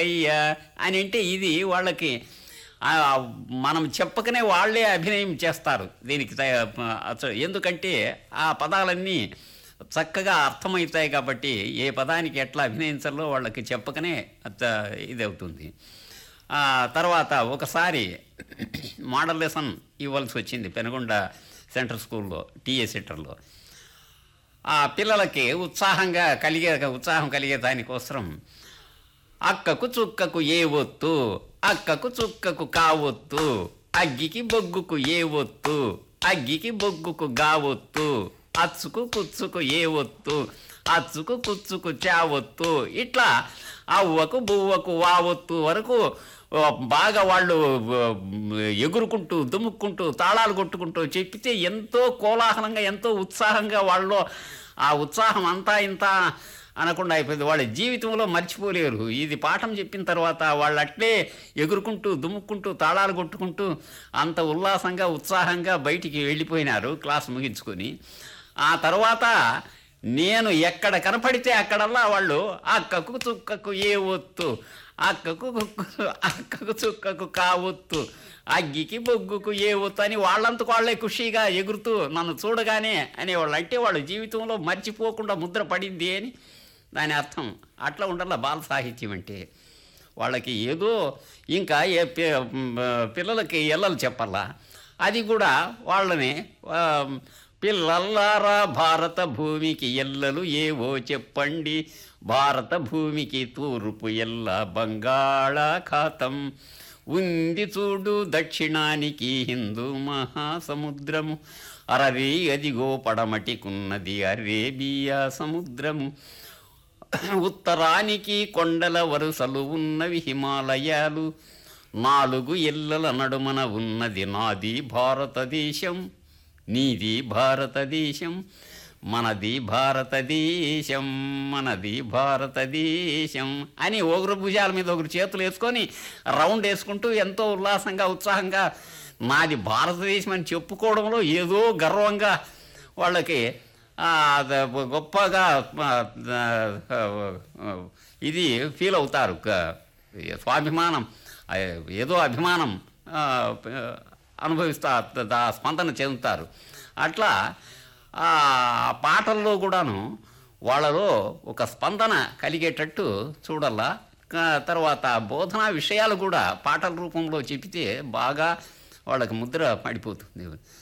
అయ్యా అని అంటే ఇది వాళ్ళకి ఆ, మనం చెప్పకనే వాళ్ళే అభినయం చేస్తారు దీనికి త- అసలు ఎందుకంటే ఆ పదాలన్నీ చక్కగా అర్థమవుతాయి కాబట్టి ఏ పదానికి ఎట్లా అభినయించాలో వాళ్ళకి చెప్పకనే అత ఇది అవుతుంది ఆ తర్వాత ఒకసారి మోడల్ లెసన్ ఇవ్వాల్సి వచ్చింది పెనగొండ సెంట్రల్ స్కూల్లో టీఏ సెంటర్లో ఆ పిల్లలకి ఉత్సాహంగా కలిగే ఉత్సాహం కలిగే దానికోసం అక్కకు చుక్కకు ఏ ఒత్తు అక్కకు చుక్కకు కావొత్తు అగ్గికి బొగ్గుకు ఏ ఒత్తు అగ్గికి బొగ్గుకు గావొత్తు అచ్చుకు కుచ్చుకు ఏ ఒత్తు అచ్చుకు కుచ్చుకు చావొత్తు ఇట్లా అవ్వకు బువ్వకు వావొత్తు వరకు ఆ, బాగా వాళ్ళు ఆ, ఎగురుకుంటూ దుమ్ముక్కుంటూ తాళాలు కొట్టుకుంటూ చెప్పితే ఎంతో కోలాహలంగా ఎంతో ఉత్సాహంగా వాళ్ళు ఆ ఉత్సాహం అంతా ఇంత అనకుండా అయిపోయింది వాళ్ళ జీవితంలో మర్చిపోలేరు ఇది పాఠం చెప్పిన తర్వాత వాళ్ళు అట్లే ఎగురుకుంటూ దుమ్ముక్కుంటూ తాళాలు కొట్టుకుంటూ అంత ఉల్లాసంగా ఉత్సాహంగా బయటికి వెళ్ళిపోయినారు క్లాస్ ముగించుకొని ఆ తర్వాత నేను ఎక్కడ కనపడితే అక్కడల్లా వాళ్ళు అక్కకు చుక్కకు ఏ ఒత్తు అక్కకు కుక్కు అక్కకు చుక్కకు కావొత్తు అగ్గికి బొగ్గుకు ఏ ఒత్తు అని వాళ్ళంతకు వాళ్ళే ఖుషీగా ఎగురుతూ నన్ను చూడగానే అనేవాళ్ళు అంటే వాళ్ళ జీవితంలో మర్చిపోకుండా ముద్ర పడింది అని దాని అర్థం అట్లా ఉండాల బాల సాహిత్యం అంటే వాళ్ళకి ఏదో ఇంకా ఏ పి- పిల్లలకి ఎల్లలు చెప్పాలా అది కూడా వాళ్ళని ఆ, పిల్లల్లారా భారత భూమికి ఎల్లలు ఏవో చెప్పండి భారత భూమికి తూర్పు ఎల్ల బంగాళాఖాతం ఉంది చూడు దక్షిణానికి హిందూ మహాసముద్రము అరవి అదిగో పడమటికున్నది అరేబియా సముద్రము ఉత్తరానికి కొండల వరుసలు ఉన్నవి హిమాలయాలు నాలుగు ఎల్లల నడుమన ఉన్నది నాది భారతదేశం నీది భారతదేశం మనది భారతదేశం మనది భారతదేశం అని ఒకరు భుజాల మీద ఒకరు చేతులు వేసుకొని రౌండ్ వేసుకుంటూ ఎంతో ఉల్లాసంగా ఉత్సాహంగా నాది భారతదేశం అని చెప్పుకోవడంలో ఏదో గర్వంగా వాళ్ళకి ఆ, ద- గొప్పగా ఆ, ఆ, ఇది ఫీల్ అవుతారు క- స్వాభిమానం ఆ, ఏదో అభిమానం ఆ, అనుభవిస్తా ఆ స్పందన చెందుతారు అట్లా ఆ పాటల్లో కూడాను వాళ్ళలో ఒక స్పందన కలిగేటట్టు చూడాలా క- తర్వాత బోధనా విషయాలు కూడా పాటల రూపంలో చెబితే బాగా వాళ్ళకి ముద్ర పడిపోతుంది